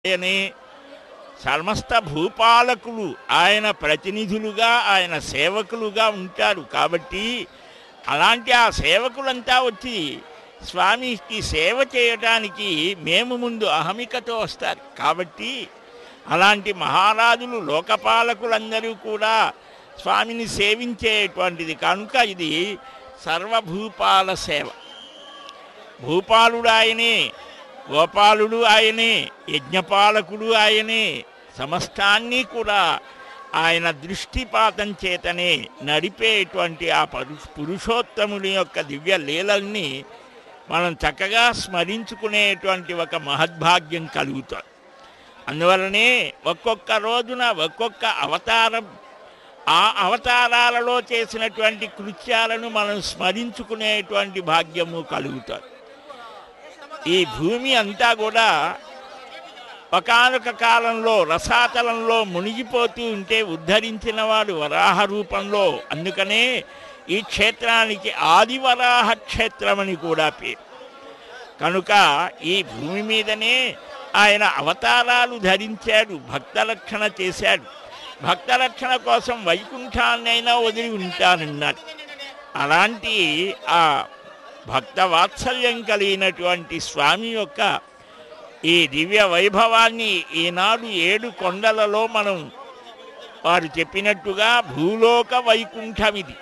ఆయనే సమస్త భూపాలకులు ఆయన ప్రతినిధులుగా ఆయన సేవకులుగా ఉంటారు కాబట్టి అలాంటి ఆ సేవకులంతా వచ్చి స్వామికి సేవ చేయటానికి మేము ముందు అహమికతో వస్తారు కాబట్టి అలాంటి మహారాజులు లోకపాలకులందరూ కూడా స్వామిని సేవించేటువంటిది కనుక ఇది సర్వభూపాల సేవ భూపాలుడు ఆయనే గోపాలుడు ఆయనే యజ్ఞపాలకుడు ఆయనే సమస్తాన్ని కూడా ఆయన దృష్టిపాతం చేతనే నడిపేటువంటి ఆ పరు పురుషోత్తముని యొక్క దివ్య లీలల్ని మనం చక్కగా స్మరించుకునేటువంటి ఒక మహద్భాగ్యం కలుగుతుంది అందువలనే ఒక్కొక్క రోజున ఒక్కొక్క అవతారం ఆ అవతారాలలో చేసినటువంటి కృత్యాలను మనం స్మరించుకునేటువంటి భాగ్యము కలుగుతుంది ఈ భూమి అంతా కూడా ఒకానొక కాలంలో రసాతలంలో మునిగిపోతూ ఉంటే ఉద్ధరించిన వాడు వరాహ రూపంలో అందుకనే ఈ క్షేత్రానికి ఆదివరాహ క్షేత్రమని కూడా పేరు కనుక ఈ భూమి మీదనే ఆయన అవతారాలు ధరించాడు భక్తరక్షణ చేశాడు భక్తరక్షణ కోసం వైకుంఠాన్నైనా వదిలి ఉంటానన్నాడు అలాంటి ఆ భక్త వాత్సల్యం కలిగినటువంటి స్వామి యొక్క ఈ దివ్య వైభవాన్ని ఈనాడు ఏడు కొండలలో మనం వారు చెప్పినట్టుగా భూలోక వైకుంఠం ఇది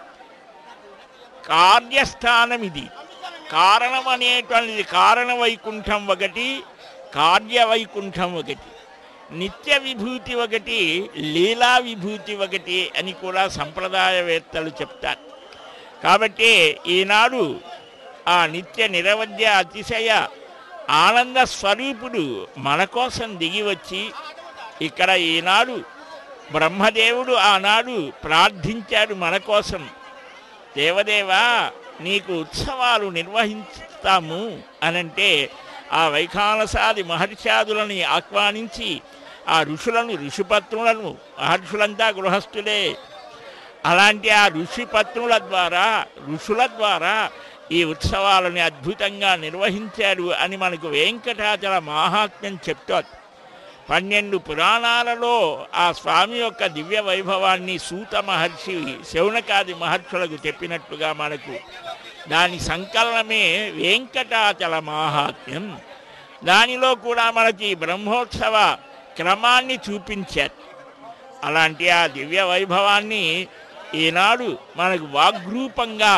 కార్యస్థానం ఇది కారణం అనేటువంటిది కారణ వైకుంఠం ఒకటి కార్య వైకుంఠం ఒకటి నిత్య విభూతి ఒకటి లీలా విభూతి ఒకటి అని కూడా సంప్రదాయవేత్తలు చెప్తారు కాబట్టి ఈనాడు ఆ నిత్య నిరవధ్య అతిశయ ఆనంద స్వరూపుడు మన కోసం దిగి వచ్చి ఇక్కడ ఈనాడు బ్రహ్మదేవుడు ఆనాడు ప్రార్థించాడు మన కోసం దేవదేవా నీకు ఉత్సవాలు నిర్వహిస్తాము అనంటే ఆ వైఖానసాది మహర్షాదులని ఆహ్వానించి ఆ ఋషులను ఋషిపత్నులను మహర్షులంతా గృహస్థులే అలాంటి ఆ ఋషిపత్నుల ద్వారా ఋషుల ద్వారా ఈ ఉత్సవాలని అద్భుతంగా నిర్వహించాడు అని మనకు వెంకటాచల మహాత్మ్యం చెప్తోంది పన్నెండు పురాణాలలో ఆ స్వామి యొక్క దివ్య వైభవాన్ని సూత మహర్షి శౌనకాది మహర్షులకు చెప్పినట్టుగా మనకు దాని సంకలనమే వెంకటాచల మహాత్మ్యం దానిలో కూడా మనకి బ్రహ్మోత్సవ క్రమాన్ని చూపించారు అలాంటి ఆ దివ్య వైభవాన్ని ఈనాడు మనకు వాగ్రూపంగా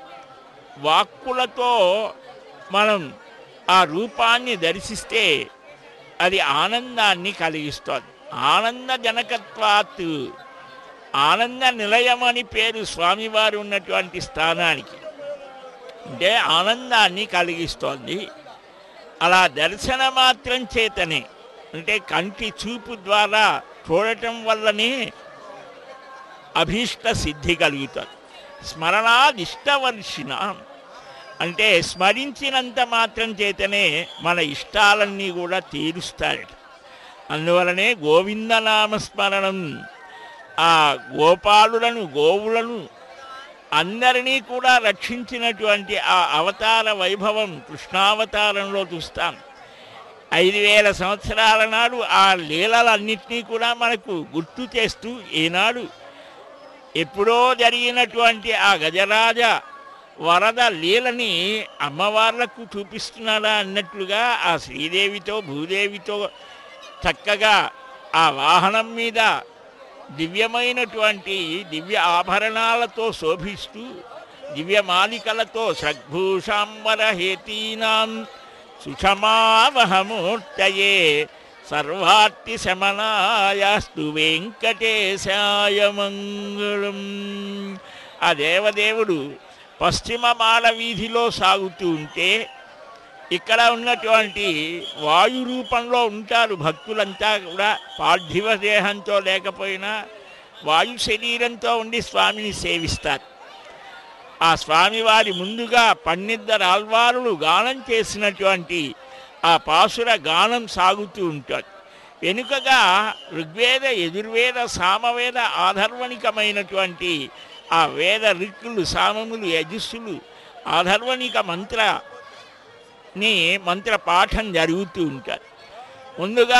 వాక్కులతో మనం ఆ రూపాన్ని దర్శిస్తే అది ఆనందాన్ని కలిగిస్తుంది ఆనందజనకత్వాత్ ఆనంద నిలయం అని పేరు స్వామివారు ఉన్నటువంటి స్థానానికి అంటే ఆనందాన్ని కలిగిస్తోంది అలా దర్శన మాత్రం చేతనే అంటే కంటి చూపు ద్వారా చూడటం వల్లనే అభీష్ట సిద్ధి కలుగుతుంది స్మరణాదిష్టవర్షిణ అంటే స్మరించినంత మాత్రం చేతనే మన ఇష్టాలన్నీ కూడా తీరుస్తారట అందువలనే గోవిందనామస్మరణం ఆ గోపాలులను గోవులను అందరినీ కూడా రక్షించినటువంటి ఆ అవతార వైభవం కృష్ణావతారంలో చూస్తాం ఐదు వేల సంవత్సరాల నాడు ఆ లీలలన్నింటినీ కూడా మనకు గుర్తు చేస్తూ ఈనాడు ఎప్పుడో జరిగినటువంటి ఆ గజరాజ వరద లీలని అమ్మవార్లకు చూపిస్తున్నాడా అన్నట్లుగా ఆ శ్రీదేవితో భూదేవితో చక్కగా ఆ వాహనం మీద దివ్యమైనటువంటి దివ్య ఆభరణాలతో శోభిస్తూ దివ్య మాలికలతో సద్భూషాంబర హేతీనాం సుషమావహమూర్తయే సర్వార్తి శమనాయాస్తు వెంకటేశాయ మంగళం ఆ దేవదేవుడు పశ్చిమ మాల వీధిలో సాగుతూ ఉంటే ఇక్కడ ఉన్నటువంటి వాయు రూపంలో ఉంటారు భక్తులంతా కూడా పార్థివ దేహంతో లేకపోయినా వాయు శరీరంతో ఉండి స్వామిని సేవిస్తారు ఆ స్వామివారి ముందుగా పన్నిద్దరు ఆల్వారులు గానం చేసినటువంటి ఆ పాసుర గానం సాగుతూ ఉంటుంది వెనుకగా ఋగ్వేద యజుర్వేద సామవేద ఆధర్వణికమైనటువంటి ఆ వేద రిక్కులు సామములు యజస్సులు ఆధర్వణిక మంత్ర ని మంత్ర పాఠం జరుగుతూ ఉంటారు ముందుగా